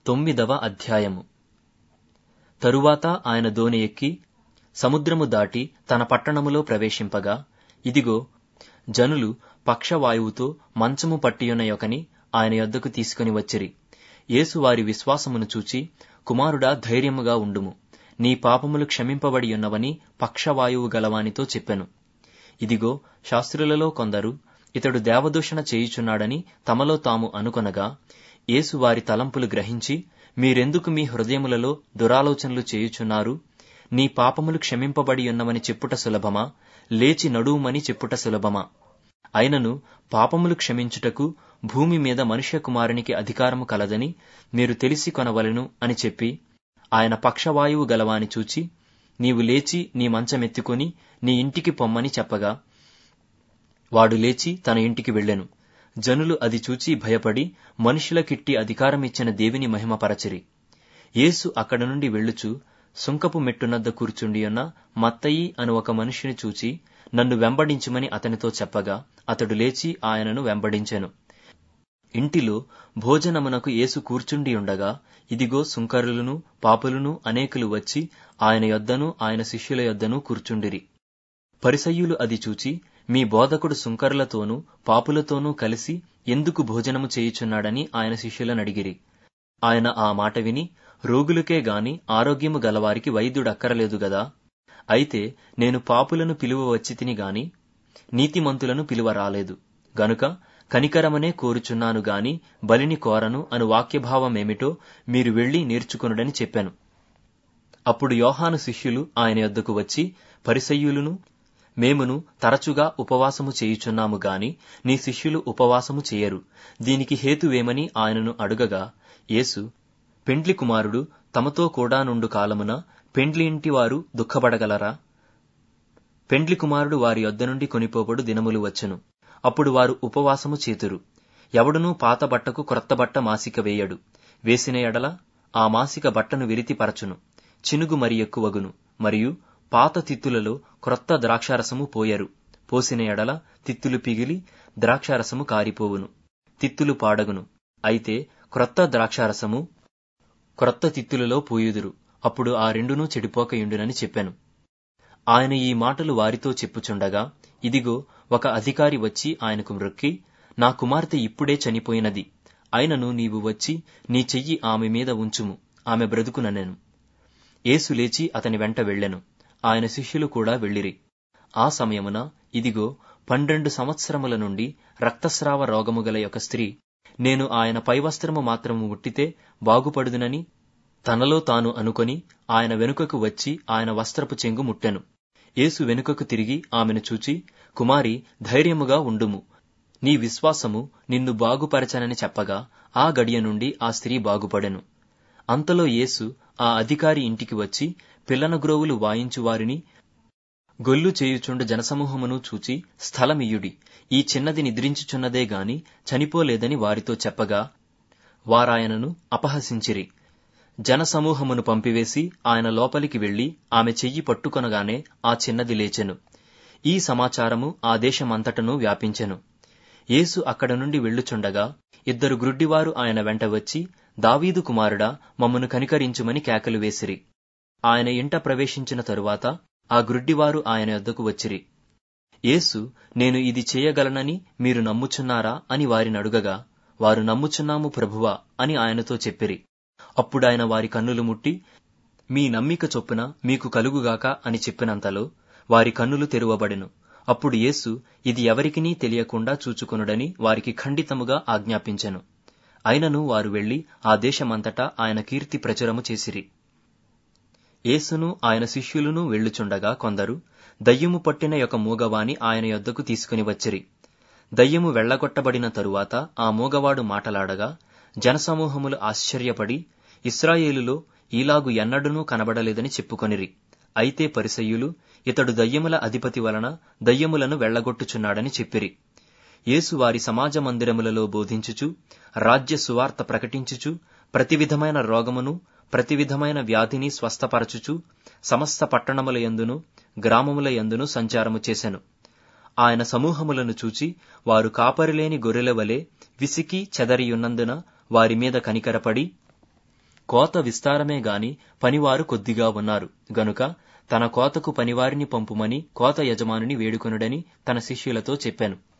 తొమ్మిదవ అధ్యాయము తరువాత ఆయన దోణి ఎక్కి సముద్రము దాటి తన పట్టణములో ప్రవేశింపగా ఇదిగో జనులు పక్షవాయువుతో మంచము పట్టియున్న యొకని ఆయన యొద్దకు తీసుకుని వచ్చిరి యేసు వారి విశ్వాసమును చూచి కుమారుడా ధైర్యముగా ఉండుము నీ పాపములు క్షమింపబడి ఉన్నవని పక్షవాయువు గలవానితో చెప్పెను ఇదిగో శాస్త్రులలో కొందరు ఇతడు దేవదూషణ చేయుచున్నాడని తమలో తాము అనుకొనగా యేసు వారి తలంపులు గ్రహించి మీరెందుకు మీ హృదయములలో దురాలోచనలు చేయుచున్నారు నీ పాపములు క్షమింపబడి ఉన్నవని చెప్పుట సులభమా లేచి నడువుమని చెప్పుట సులభమా అయినను పాపములు క్షమించుటకు భూమి మీద మనుష్య కుమారునికి అధికారము కలదని మీరు తెలిసి కొనవలెను అని చెప్పి ఆయన పక్షవాయువు గలవాని చూచి నీవు లేచి నీ మంచమెత్తుకొని నీ ఇంటికి పొమ్మని చెప్పగా వాడు లేచి తన ఇంటికి వెళ్ళెను జనులు అది చూచి భయపడి మనుషులకిట్టి అధికారమిచ్చిన దేవిని మహిమపరచిరి యేసు అక్కడ నుండి వెళ్ళుచు సుంకపు మెట్టునద్ద కూర్చుండియున్న మత్తయి అను ఒక మనుషుని చూచి నన్ను వెంబడించుమని అతనితో చెప్పగా అతడు లేచి ఆయనను వెంబడించెను ఇంటిలో భోజనమునకు యేసు కూర్చుండి ఉండగా ఇదిగో సుంకరులను పాపులను అనేకులు వచ్చి ఆయన యొద్దను ఆయన శిష్యుల యొద్దను కూర్చుండిరి పరిసయ్యులు అది చూచి మీ బోధకుడు సుంకరులతోనూ పాపులతోనూ కలిసి ఎందుకు భోజనము చేయుచున్నాడని ఆయన శిష్యులను అడిగిరి ఆయన ఆ మాట విని రోగులకే గాని ఆరోగ్యము గలవారికి వైద్యుడక్కరలేదు గదా అయితే నేను పాపులను పిలువ వచ్చి తిని గాని నీతిమంతులను పిలువ రాలేదు గనుక కనికరమనే కోరుచున్నాను గాని బలిని కోరను అను వాక్యభావమేమిటో మీరు వెళ్లి నేర్చుకొనుడని చెప్పాను అప్పుడు యోహాను శిష్యులు ఆయన యొద్దకు వచ్చి పరిసయ్యులును మేమును తరచుగా ఉపవాసము చేయుచున్నాము గాని నీ శిష్యులు ఉపవాసము చేయరు దీనికి హేతువేమని ఆయనను అడుగగా యేసు పెండ్లి కుమారుడు తమతో కూడా నుండు కాలమున పెండ్లి ఇంటి వారు దుఃఖపడగలరా పెండ్లి కుమారుడు వారి యొద్ద నుండి కొనిపోబడు దినములు వచ్చెను అప్పుడు వారు ఉపవాసము చేతురు ఎవడునూ పాత బట్టకు క్రొత్త బట్ట మాసిక వేయడు వేసిన ఎడల ఆ మాసిక బట్టను విరితి పరచును చినుగు మరి ఎక్కువగును మరియు పాత తిత్తులలో క్రొత్త ద్రాక్షారసము పోయరు పోసిన ఎడల తిత్తులు పిగిలి ద్రాక్షారసము కారిపోవును తిత్తులు పాడగును అయితే క్రొత్త ద్రాక్షారసము క్రొత్త తిత్తులలో పోయుదురు అప్పుడు ఆ రెండునూ చెడిపోకయుండునని చెప్పాను ఆయన ఈ మాటలు వారితో చెప్పుచుండగా ఇదిగో ఒక అధికారి వచ్చి ఆయనకు మ్రొక్కి నా కుమార్తె ఇప్పుడే చనిపోయినది అయినను నీవు వచ్చి నీ చెయ్యి ఆమె మీద ఉంచుము ఆమె బ్రతుకుననెను యేసు లేచి అతని వెంట వెళ్ళెను ఆయన శిష్యులు కూడా వెళ్ళిరి ఆ సమయమున ఇదిగో పన్నెండు సంవత్సరముల నుండి రక్తస్రావ రోగము గల ఒక స్త్రీ నేను ఆయన పైవస్త్రము మాత్రము ముట్టితే బాగుపడుదునని తనలో తాను అనుకొని ఆయన వెనుకకు వచ్చి ఆయన వస్త్రపు చెంగు ముట్టెను యేసు వెనుకకు తిరిగి ఆమెను చూచి కుమారి ధైర్యముగా ఉండుము నీ విశ్వాసము నిన్ను బాగుపరచనని చెప్పగా ఆ గడియ నుండి ఆ స్త్రీ బాగుపడెను అంతలో యేసు ఆ అధికారి ఇంటికి వచ్చి పిల్లన గ్రోవులు వాయించు వారిని గొల్లు చేయుచుండు జనసమూహమును చూచి స్థలమియుడి ఈ చిన్నది నిద్రించుచున్నదే గాని చనిపోలేదని వారితో చెప్పగా వారాయనను అపహసించిరి జనసమూహమును పంపివేసి ఆయన లోపలికి వెళ్లి ఆమె చెయ్యి పట్టుకొనగానే ఆ చిన్నది లేచెను ఈ సమాచారము ఆ దేశమంతటను వ్యాపించెను యేసు అక్కడ నుండి వెళ్ళుచుండగా ఇద్దరు గ్రుడ్డివారు ఆయన వెంట వచ్చి దావీదు కుమారుడా మమ్మను కనికరించుమని కేకలు వేసిరి ఆయన ఇంట ప్రవేశించిన తరువాత ఆ గ్రుడ్డివారు ఆయన యొద్దకు వచ్చిరి యేసు నేను ఇది చేయగలనని మీరు నమ్ముచున్నారా అని వారిని అడుగగా వారు నమ్ముచున్నాము ప్రభువా అని ఆయనతో చెప్పిరి అప్పుడాయన వారి కన్నులు ముట్టి మీ నమ్మిక చొప్పున మీకు కలుగుగాక అని చెప్పినంతలో వారి కన్నులు తెరువబడెను అప్పుడు యేసు ఇది ఎవరికినీ తెలియకుండా చూచుకొనుడని వారికి ఖండితముగా ఆజ్ఞాపించెను అయినను వారు వెళ్లి ఆ దేశమంతటా ఆయన కీర్తి ప్రచురము చేసిరి యేసును ఆయన శిష్యులను వెళ్ళుచుండగా కొందరు దయ్యము పట్టిన యొక్క మూగవాని ఆయన యొద్దకు తీసుకుని వచ్చిరి దయ్యము వెళ్లగొట్టబడిన తరువాత ఆ మూగవాడు మాటలాడగా జనసమూహములు ఆశ్చర్యపడి ఇస్రాయేలులో ఈలాగు ఎన్నడూనూ కనబడలేదని చెప్పుకొనిరి అయితే పరిసయ్యులు ఇతడు దయ్యముల అధిపతి వలన దయ్యములను వెళ్లగొట్టుచున్నాడని చెప్పిరి యేసు వారి సమాజ మందిరములలో బోధించుచు రాజ్య సువార్త ప్రకటించుచు ప్రతి విధమైన రోగమును ప్రతి విధమైన వ్యాధిని స్వస్థపరచుచు సమస్త పట్టణముల యందును గ్రామముల యందును సంచారము చేసెను ఆయన సమూహములను చూచి వారు కాపరిలేని గొర్రెల వలె విసికి చెదరియున్నందున వారి మీద కనికరపడి కోత విస్తారమే గాని పనివారు కొద్దిగా ఉన్నారు గనుక తన కోతకు పనివారిని పంపుమని కోత యజమానిని వేడుకొనుడని తన శిష్యులతో చెప్పాను